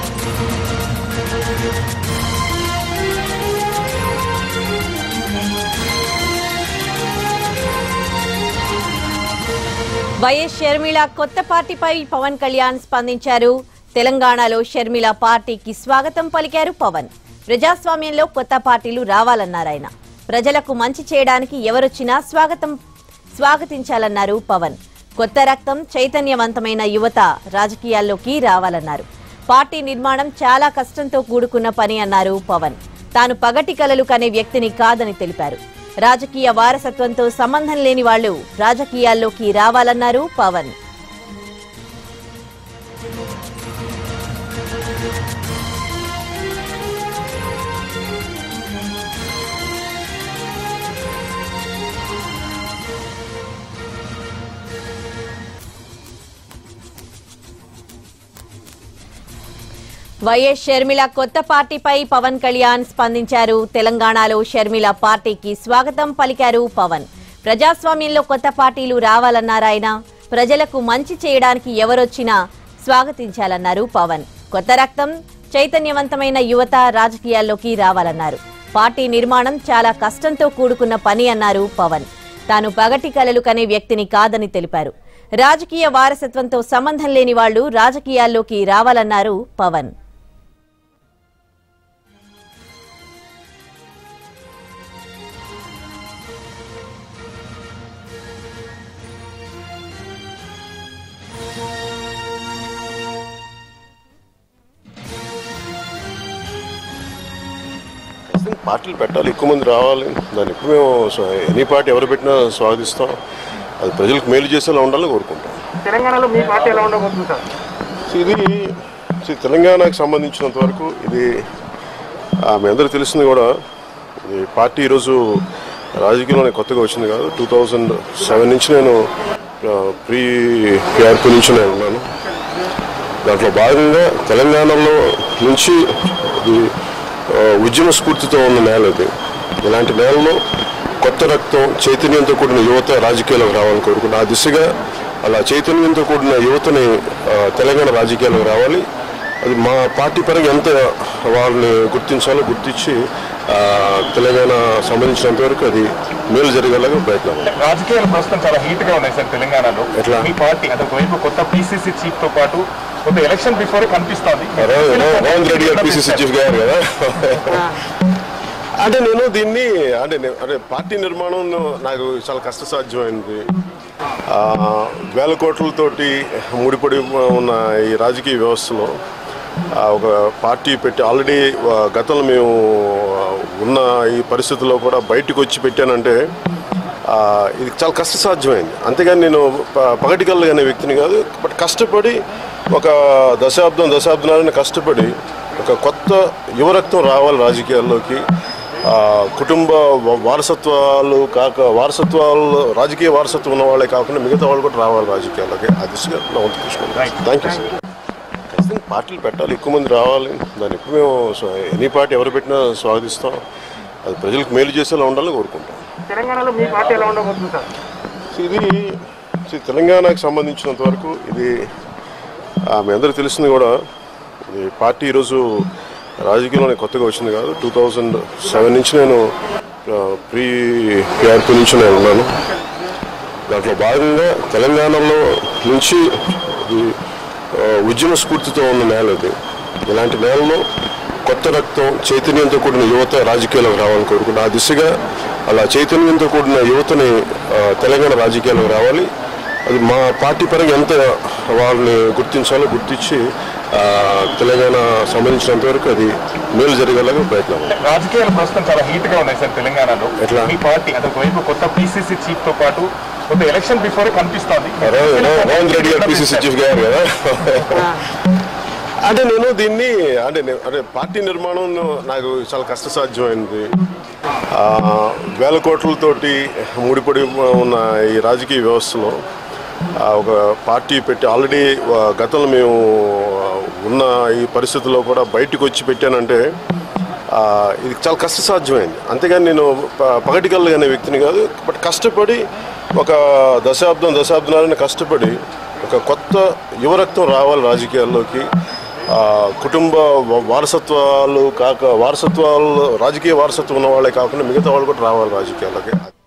YS Sharmila కొత్త పార్టీపై పవన్ కళ్యాణ్ స్పందించారు తెలంగాణలో షర్మిల పార్టీకి స్వాగతం పలికారు పవన్ ప్రజాస్వామ్యంలో కొత్త పార్టీలు రావాలన్నారు ఆయన ప్రజలకు మంచి చేయడానికి ఎవరొచ్చినా స్వాగతం స్వాగతించాలన్నారు పవన్ కొత్త రక్తం చైతన్యవంతమైన యువత రాజకీయాల్లోకి రావాలన్నారు పార్టీ నిర్మాణం చాలా కష్టంతో కూడుకున్న పని అన్నారు పవన్ తాను పగటి కలలు కనే వ్యక్తిని కాదని తెలిపారు రాజకీయ వారసత్వంతో సంబంధం లేని వాళ్లు రాజకీయాల్లోకి రావాలన్నారు పవన్ వైఎస్ షర్మిల కొత్త పార్టీపై పవన్ కళ్యాణ్ స్పందించారు తెలంగాణలో షర్మిల పార్టీకి స్వాగతం పలికారు పవన్ ప్రజాస్వామ్యంలో కొత్త పార్టీలు రావాలన్నారు ఆయన ప్రజలకు మంచి చేయడానికి ఎవరొచ్చినా స్వాగతించాలన్నారు పవన్ కొత్త రక్తం చైతన్యవంతమైన యువత రాజకీయాల్లోకి రావాలన్నారు పార్టీ నిర్మాణం చాలా కష్టంతో కూడుకున్న పని అన్నారు పవన్ తాను పగటి కలలు కనే వ్యక్తిని కాదని తెలిపారు రాజకీయ వారసత్వంతో సంబంధం లేని వాళ్లు రాజకీయాల్లోకి రావాలన్నారు పవన్ ఖచ్చితంగా పార్టీలు పెట్టాలి ఎక్కువ మంది రావాలి దాన్ని ఎక్కువ మేము స్వ- ఎనీ పార్టీ ఎవరు పెట్టినా స్వాగతిస్తాం అది ప్రజలకు మేలు చేసేలా ఉండాలని కోరుకుంటాం తెలంగాణలో మీ పార్టీ ఎలా ఉండబోతుంది సార్ సో ఇది సో తెలంగాణకు సంబంధించినంత వరకు ఇది ఆ, మీ అందరికీ తెలిసింది కూడా ఈ పార్టీ ఈరోజు రాజకీయంలోనే కొత్తగా వచ్చింది కాదు టూ థౌజండ్ సెవెన్ నుంచి నేను ఆ, ప్రీ పిఆర్పీ నుంచి నేను ఉన్నాను దాంట్లో భాగంగా తెలంగాణలో నుంచి ఇది ఆ, ఉద్యమ స్ఫూర్తితో ఉన్న నేల ఇది ఇలాంటి నేలలో కొత్త రక్తం చైతన్యంతో కూడిన యువత రాజకీయాలకు రావాలని కోరుకుంటున్నా ఆ దిశగా అలా చైతన్యంతో కూడిన యువతని ఆ, తెలంగాణ రాజకీయాలకు రావాలి అది మా పార్టీ పరంగా ఎంత వాళ్ళని గుర్తించాలో గుర్తించి ఆ, తెలంగాణ సంబంధించినంత వరకు అది మేలు జరిగేలాగా ప్రయత్నం రాజకీయాలు ప్రస్తుతం చాలా హీట్ గా ఉన్నాయి సార్ తెలంగాణలో ఎట్లా? మీ పార్టీ అంటే ఒకవైపు కొత్త పిసిసి చీఫ్ తో పాటు కొంత ఎలక్షన్ బిఫోర్ కనిపిస్తోంది రేవంత్ రెడ్డి గారు పిసిసి చీఫ్ గారు కదా అంటే నేను దీన్ని అంటే నే- అంటే పార్టీ నిర్మాణం నాకు చాలా కష్టసాధ్యమైనది ఆ, వేల కోట్లతోటి ముడిపడి ఉన్న ఈ రాజకీయ వ్యవస్థలో ఆ, ఒక పార్టీ పెట్టి ఆల్రెడీ ఆ, గతంలో మేము ఆ, ఉన్న ఈ పరిస్థితుల్లో కూడా బయటకు వచ్చి పెట్టానంటే ఆ, ఇది చాలా కష్టసాధ్యమైంది అంతేగాని నేను ప- పగటికల్లు అనే వ్యక్తిని కాదు బట్ కష్టపడి ఒక దశాబ్దం దశాబ్దాలను కష్టపడి ఒక కొత్త యువరక్తం రావాలి రాజకీయాల్లోకి ఆ, కుటుంబ వ- వారసత్వాలు కాక వారసత్వాలు రాజకీయ వారసత్వం ఉన్న వాళ్ళే కాకుండా మిగతా వాళ్ళు కూడా రావాలి రాజకీయాల్లోకి ఆ దిశగా నా వంతు తీసుకుంటాను థ్యాంక్ యూ సార్ ఖచ్చితంగా పార్టీలు పెట్టాలి ఎక్కువ మంది రావాలి దాన్ని ఎక్కువ మేము స్వ- ఎనీ పార్టీ ఎవరు పెట్టినా స్వాగతిస్తాం అది ప్రజలకు మేలు చేసేలా ఉండాలని కోరుకుంటాం తెలంగాణలో మీ పార్టీ ఎలా ఉండబోతుంది సార్ సో ఇది సో తెలంగాణకు సంబంధించినంత వరకు ఇది ఆ, మీ అందరికీ తెలిసింది కూడా ఈ పార్టీ ఈరోజు రాజకీయంలోనే కొత్తగా వచ్చింది కాదు టూ థౌజండ్ సెవెన్ నుంచి నేను ఆ, ప్రీ పిఆర్పీ నుంచి నేను ఉన్నాను దాంట్లో భాగంగా తెలంగాణలో నుంచి ఇది ఆ, ఉద్యమ స్ఫూర్తితో ఉన్న నేల ఇది ఇలాంటి నేలలో కొత్త రక్తం చైతన్యంతో కూడిన యువత రాజకీయాలకు రావాలని కోరుకుంటున్నా ఆ దిశగా అలా చైతన్యంతో కూడిన యువతని ఆ, తెలంగాణ రాజకీయాలకు రావాలి అది మా పార్టీ పరంగా ఎంత వాళ్ళని గుర్తించాలో గుర్తించి ఆ, తెలంగాణ సంబంధించినంత వరకు అది మేలు జరిగేలాగా ప్రయత్నం రాజకీయాలు ప్రస్తుతం చాలా హీట్ గా ఉన్నాయి సార్ తెలంగాణలో ఎట్లా? మీ పార్టీ అంటే ఒకవైపు కొత్త పిసిసి చీఫ్ తో పాటు కొంత ఎలక్షన్ బిఫోర్ కనిపిస్తోంది రేవంత్ రెడ్డి గారు పిసిసి చీఫ్ గారు కదా అంటే నేను దీన్ని అంటే నే- అంటే పార్టీ నిర్మాణం నాకు చాలా కష్టసాధ్యమైనది ఆ, వేల కోట్లతోటి ముడిపడి ఉన్న ఈ రాజకీయ వ్యవస్థలో ఆ, ఒక పార్టీ పెట్టి ఆల్రెడీ ఆ, గతంలో మేము ఉన్న ఈ పరిస్థితుల్లో కూడా బయటకు వచ్చి పెట్టానంటే ఆ, ఇది చాలా కష్టసాధ్యమైంది అంతేగాని నేను ప- పగటికల్లు అనే వ్యక్తిని కాదు బట్ కష్టపడి ఒక దశాబ్దం దశాబ్దాలను కష్టపడి ఒక కొత్త యువరక్తం రావాలి రాజకీయాల్లోకి ఆ, కుటుంబ వ- వారసత్వాలు కాక వారసత్వాలు రాజకీయ వారసత్వం ఉన్న వాళ్ళే కాకుండా మిగతా వాళ్ళు కూడా రావాలి రాజకీయాలకి